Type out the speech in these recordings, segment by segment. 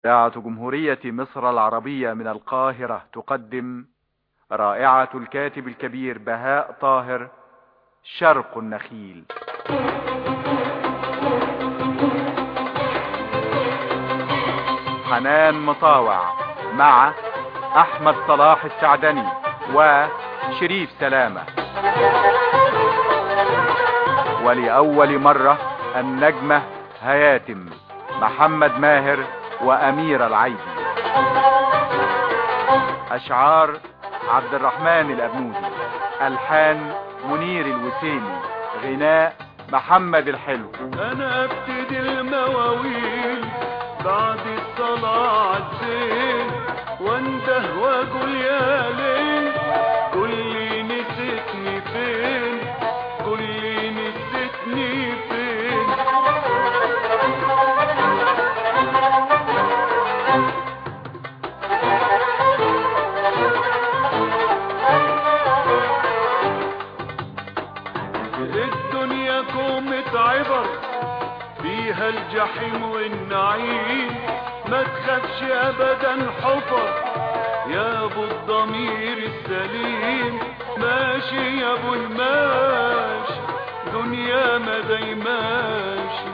إذاعة جمهورية مصر العربية من القاهرة تقدم رائعة الكاتب الكبير بهاء طاهر شرق النخيل حنان مطاوع مع أحمد صلاح السعدني وشريف سلامة ولأول مرة النجمة هياتم محمد ماهر وأمير العيدي أشعار عبد الرحمن الأبنودي ألحان منير الوسيمي غناء محمد الحلو انا ابتدي المواويل بعد الصلاة عالزين وانده واقول يا ليل قول لي نسيتني فين قول لي نسيتني فين الدنيا كومة عبر فيها الجحيم والنعيم ما تخافش ابدا حفر يا ابو الضمير السليم ماشي يا ابو الماشي دنيا ما دايماشي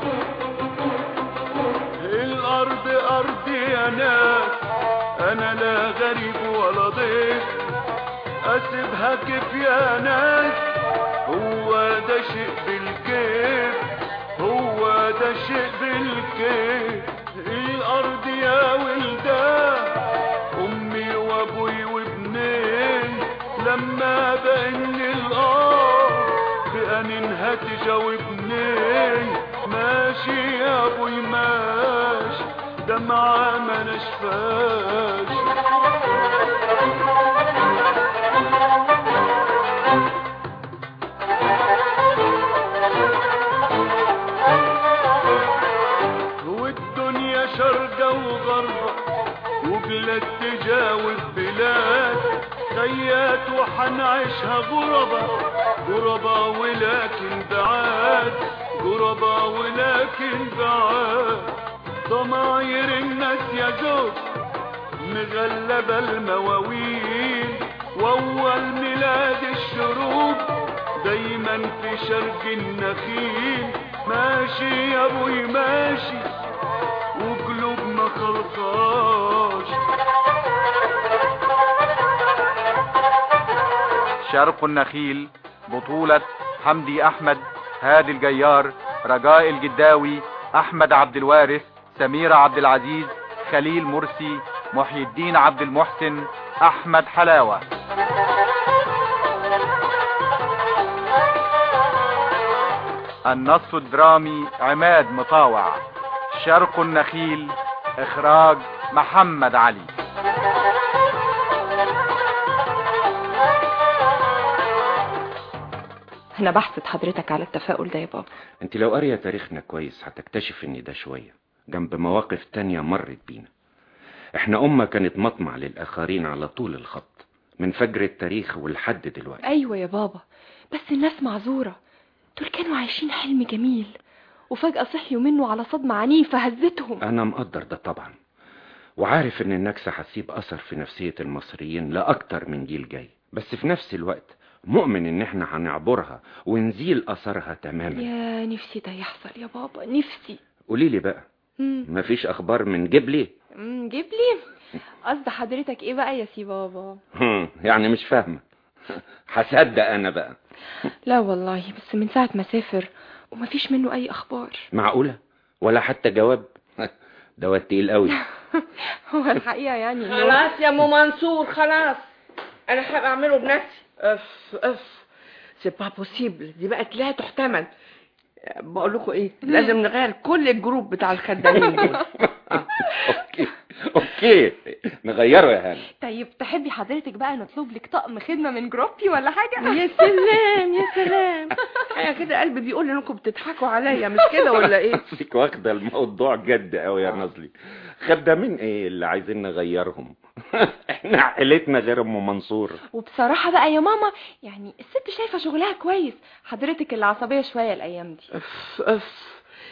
الارض ارضي يا ناس انا لا غريب ولا ضيف اسيبها كيف يا ناس هو ده شيء بالكيف هو ده شيء بالكيف الارض يا ولدان امي وابوي وابنين لما بان الارض بان هتجاوبني ماشي يا ابوي ماشي دمعة ما نشفاش والدنيا شرقة وغربة وبلاد تجاوز بلاد خيات وحنعيشها غربة غربة ولكن بعاد غربة ولكن بعاد ضماير الناس يا زوج مغلبة المواويل واول ميلاد الشروق دايما في شرق النخيل ماشي يا ابوي ماشي وقلوب ما خلصاش شرق النخيل بطولة حمدي أحمد هادي الجيار رجاء الجداوي أحمد عبد الوارث سميرة عبد العزيز خليل مرسي محي الدين عبد المحسن أحمد حلاوة النص الدرامي عماد مطاوع شرق النخيل إخراج محمد علي انا بحسد حضرتك على التفاؤل ده يا بابا انت لو قارية تاريخنا كويس هتكتشف ان ده شوية جنب مواقف تانية مرت بينا احنا امة كانت مطمع للاخرين على طول الخط من فجر التاريخ ولحد دلوقتي ايوه يا بابا بس الناس معذورة دول كانوا عايشين حلم جميل وفجأة صحيوا منه على صدمة عنيفة هزتهم انا مقدر ده طبعا وعارف ان النكسة هتسيب اثر في نفسية المصريين لاكتر من جيل جاي بس في نفس الوقت مؤمن ان احنا هنعبرها ونزيل اثرها تماما يا نفسي ده يحصل يا بابا نفسي قولي لي بقى مم. مفيش اخبار من جبلي مم، جيب لي قصد حضرتك ايه بقى يا سي بابا هم، يعني مش فاهمة هصدق انا بقى لا والله بس من ساعة ما سافر ومفيش منه اي اخبار معقولة ولا حتى جواب ده واد تقيل قوي هو الحقيقة يعني إنه- خلاص يا ام منصور خلاص انا هبقى اعمله بنفسي اف اف سي با بوسيبل دي بقت لا تحتمل بقول لكم ايه لازم نغير كل الجروب بتاع الخدامين دول اوكي اوكي نغيره يا هاني طيب تحبي حضرتك بقى نطلب لك طقم خدمة من جروبي ولا حاجة يا سلام يا سلام انا كده قلبي بيقول انكم بتضحكوا عليا مش كده ولا ايه فيك واخدة الموضوع جد قوي يا نازلي خدامين ايه اللي عايزين نغيرهم احنا عائلتنا غير ام منصور وبصراحة بقى يا ماما يعني الست شايفة شغلها كويس حضرتك اللي عصبية شوية الأيام دي اف اف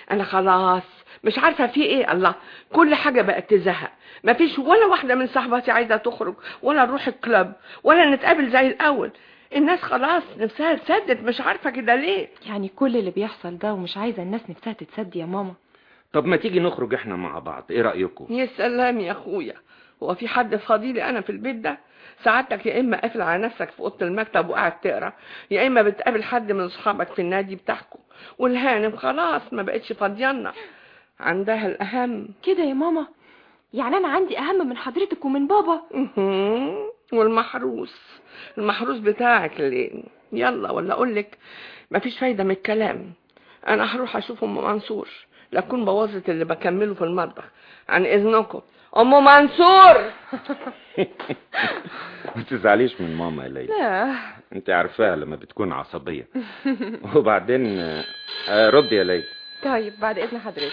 انا خلاص مش عارفه في ايه الله كل حاجه بقت تزهق مفيش ولا واحده من صاحباتي عايزه تخرج ولا نروح الكلاب ولا نتقابل زي الاول الناس خلاص نفسها تسدد مش عارفه كده ليه يعني كل اللي بيحصل ده ومش عايزة الناس نفسها تتصدي يا ماما طب ما تيجي نخرج احنا مع بعض ايه رأيكم يا سلام يا اخويا هو في حد فاضيلي انا في البيت ده سعادتك يا اما قافل على نفسك في اوضه المكتب وقاعد تقرا يا اما بتقابل حد من اصحابك في النادي بتاعكم والهانم خلاص ما بقتش فاضيانا عندها الاهم كده يا ماما يعني انا عندي اهم من حضرتك ومن بابا مهم. والمحروس المحروس بتاعك اللي يلا ولا اقول لك مفيش فايده من الكلام انا هروح اشوف ام منصور لا اكون بوظت اللي بكمله في المطبخ عن اذنكم ام منصور ما تزعليش من ماما يا ليلى لا انت عارفاها لما بتكون عصبية وبعدين آه، رد يا ليلى طيب بعد اذن حضرتك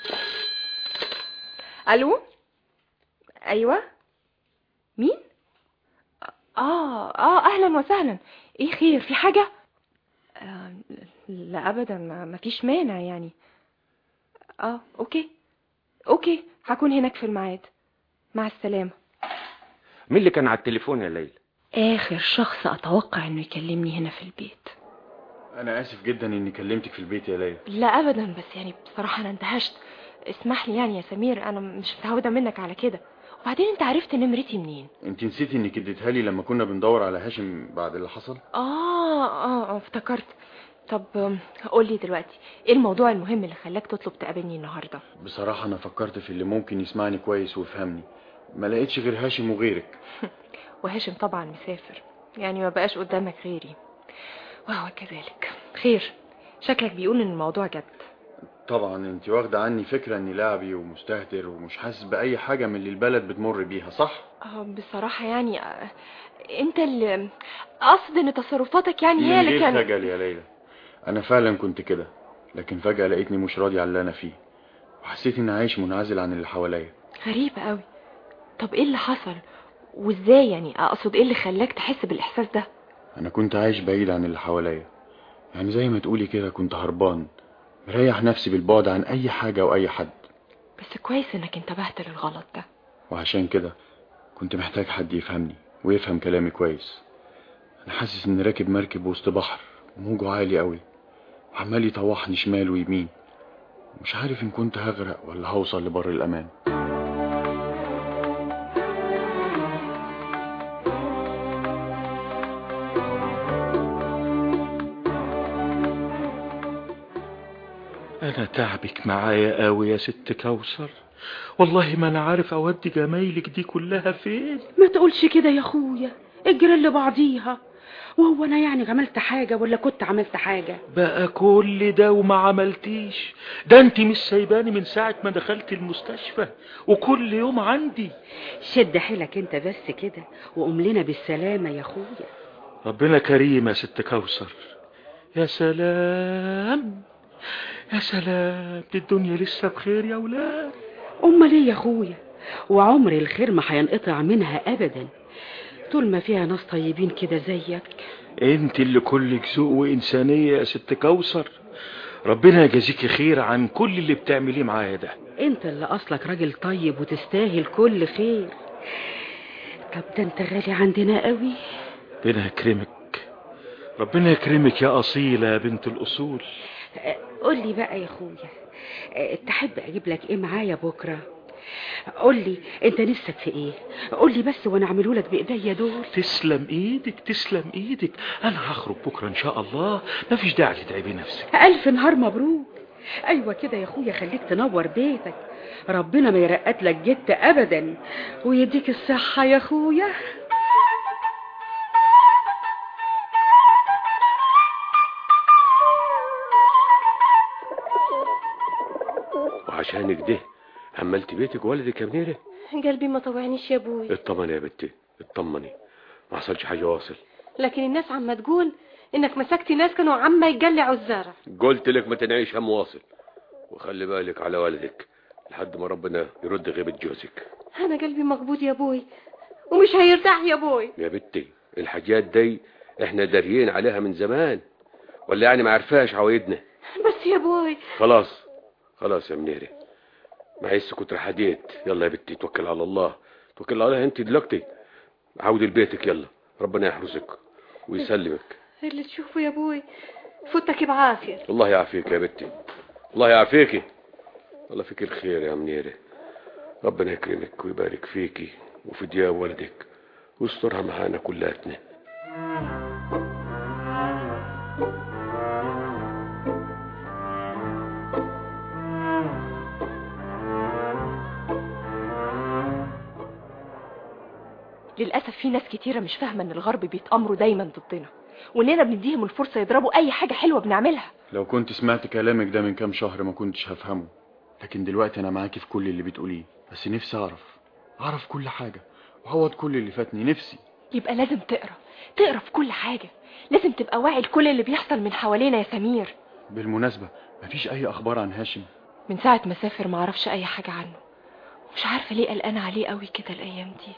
الو ايوه مين اه اه اهلا وسهلا ايه خير في حاجه آه لا ابدا ما ما فيش مانع يعني اه اوكي اوكي هكون هناك في الميعاد مع السلامه مين اللي كان على التليفون يا ليلى اخر شخص اتوقع انه يكلمني هنا في البيت انا اسف جدا اني كلمتك في البيت يا ليلى لا ابدا بس يعني بصراحه انا اندهشت اسمح لي يعني يا سمير انا مش متعوده منك على كده وبعدين انت عرفت نمرتي منين انت نسيتي انك اديتها لي لما كنا بندور على هاشم بعد اللي حصل اه اه اه افتكرت طب آم، قول لي دلوقتي ايه الموضوع المهم اللي خلاك تطلب تقابلني النهارده بصراحة انا فكرت في اللي ممكن يسمعني كويس ويفهمني ما لقيتش غير هاشم وغيرك وهاشم طبعا مسافر يعني ما بقاش قدامك غيري وهو كذلك خير شكلك بيقول ان الموضوع جد طبعا انت واخدة عني فكرة اني لاعبي ومستهتر ومش حاسس بأي حاجة من اللي البلد بتمر بيها صح؟ اه بصراحه يعني آه، انت اللي اقصد ان تصرفاتك يعني هي من اللي غير كانت خجل يا ليلى انا فعلا كنت كده لكن فجأة لقيتني مش راضي على اللي انا فيه وحسيت اني عايش منعزل عن اللي حواليا غريب قوي طب ايه اللي حصل وازاي يعني اقصد ايه اللي خلاك تحس بالاحساس ده انا كنت عايش بعيد عن اللي حواليا يعني زي ما تقولي كده كنت هربان مريح نفسي بالبعد عن اي حاجة واي حد بس كويس انك انتبهت للغلط ده وعشان كده كنت محتاج حد يفهمني ويفهم كلامي كويس انا حاسس اني راكب مركب وسط بحر موجه عالي قوي وعمال يطوحني شمال ويمين مش عارف ان كنت هغرق ولا هوصل لبر الامان أنا تعبك معايا قوي يا ست كوثر والله ما أنا عارف أودي جمايلك دي كلها فين ما تقولش كده يا اخويا اجري لبعضيها وهو انا يعني عملت حاجة ولا كنت عملت حاجة بقى كل ده وما عملتيش ده انت مش سايباني من ساعة ما دخلت المستشفى وكل يوم عندي شد حيلك انت بس كده وقوم لنا بالسلامة يا اخويا ربنا كريم يا ست كوثر يا سلام يا سلام دي الدنيا لسه بخير يا ولاد امال ايه يا اخويا وعمر الخير ما هينقطع منها ابدا طول ما فيها ناس طيبين كده زيك انت اللي كلك ذوق وانسانية يا ست كوثر ربنا يجازيكي خير عن كل اللي بتعمليه معايا ده انت اللي اصلك راجل طيب وتستاهل كل خير طب ده انت غالي عندنا قوي ربنا يكرمك ربنا يكرمك يا أصيلة يا بنت الأصول قول لي بقى يا اخويا اه، تحب اجيب لك ايه معايا بكره قول لي انت نفسك في ايه قول لي بس وانا اعمله لك بايديا دول تسلم ايدك تسلم ايدك انا هخرج بكره ان شاء الله مفيش داعي تتعبي نفسك الف نهار مبروك ايوه كده يا اخويا خليك تنور بيتك ربنا ما يرقد لك جت ابدا ويديك الصحه يا اخويا وعشانك ده هملت بيتك ولدك يا منيرة قلبي ما طوعنيش يا ابوي اطمني يا بنتي اطمني ما حصلش حاجة واصل لكن الناس عم تقول انك مسكت ناس كانوا عم يقلعوا الزرع قلت لك ما تنعيش هم واصل وخلي بالك على والدك لحد ما ربنا يرد غيبة جوزك انا قلبي مقبوض يا ابوي ومش هيرتاح يا ابوي يا بنتي الحاجات دي احنا داريين عليها من زمان ولا يعني ما عرفاش عوايدنا بس يا ابوي خلاص خلاص يا منيري معيش كتر حديت يلا يا بنتي توكل على الله توكل على الله انت دلوقتي عودي لبيتك يلا ربنا يحرسك ويسلمك اللي تشوفه يا ابوي فوتك بعافية الله يعافيك يا بنتي الله يعافيكي الله فيك الخير يا منيرة ربنا يكرمك ويبارك فيكي وفي دياب ولدك ويسترها معانا كلاتنا للأسف في ناس كتيرة مش فاهمة ان الغرب بيتأمروا دايما ضدنا واننا بنديهم الفرصة يضربوا اي حاجة حلوة بنعملها لو كنت سمعت كلامك ده من كام شهر ما كنتش هفهمه لكن دلوقتي انا معاكي في كل اللي بتقوليه بس نفسي اعرف اعرف كل حاجة وعوض كل اللي فاتني نفسي يبقى لازم تقرا تقرا في كل حاجة لازم تبقى واعي لكل اللي بيحصل من حوالينا يا سمير بالمناسبة مفيش اي اخبار عن هاشم من ساعة ما سافر معرفش اي حاجة عنه مش عارفة ليه قلقانة عليه قوي كده الايام دي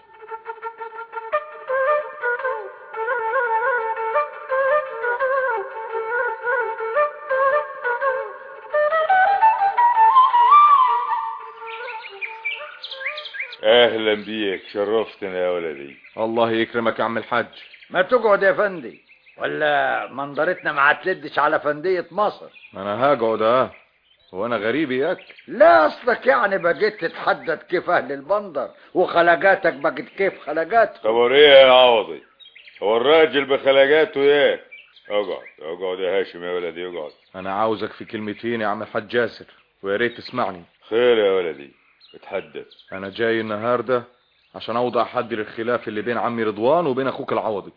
اهلا بيك شرفتنا يا ولدي الله يكرمك يا عم الحاج ما تقعد يا فندي ولا منظرتنا ما هتلدش على فندية مصر ما انا هقعد اه هو انا غريب ياك لا اصلك يعني بقيت تتحدد كيف اهل البندر وخلقاتك بقت كيف خلقات خبر ايه يا عوضي هو الراجل بخلقاته ايه اقعد اقعد يا هاشم يا ولدي اقعد انا عاوزك في كلمتين يا عم الحاج جاسر ويا ريت تسمعني خير يا ولدي اتحدث انا جاي النهارده عشان اوضع حد للخلاف اللي بين عمي رضوان وبين اخوك العوضي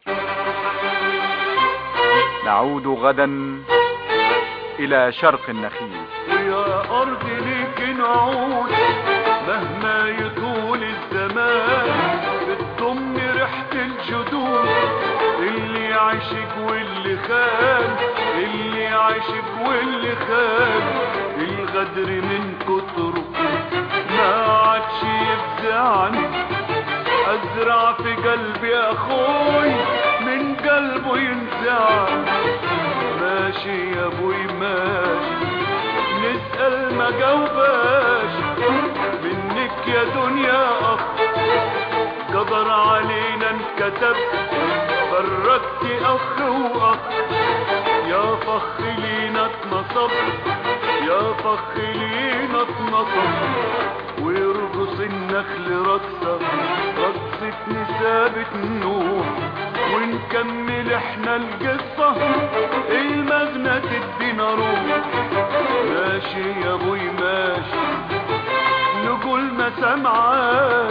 نعود غدا إلى شرق النخيل ويا أرض ليك نعود مهما يطول الزمان بتضم ريحة الجدود اللي عاشق واللي خان اللي عاشق واللي خان الغدر من كتره ما عادش يفزعني ازرع في قلبي اخوي من قلبه ينزعل ماشي يا ابوي ماشي نسأل ما جاوباش منك يا دنيا اخ قدر علينا انكتب فرقت اخ واخ يا فخ لينا اتنصب يا فخ لينا اتنصب ويرقص النخل رقصة رقصة نسابة نوح ونكمل احنا القصة المغنى تدينا روح ماشي يا ابوي ماشي نقول ما سمعاش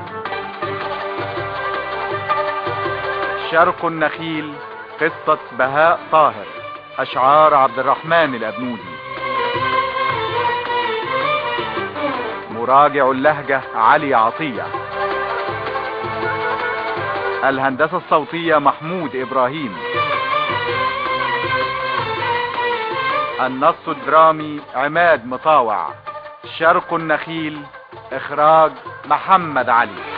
شرق النخيل قصة بهاء طاهر أشعار عبد الرحمن الأبنودي مراجع اللهجة علي عطية الهندسة الصوتية محمود إبراهيم النص الدرامي عماد مطاوع شرق النخيل إخراج محمد علي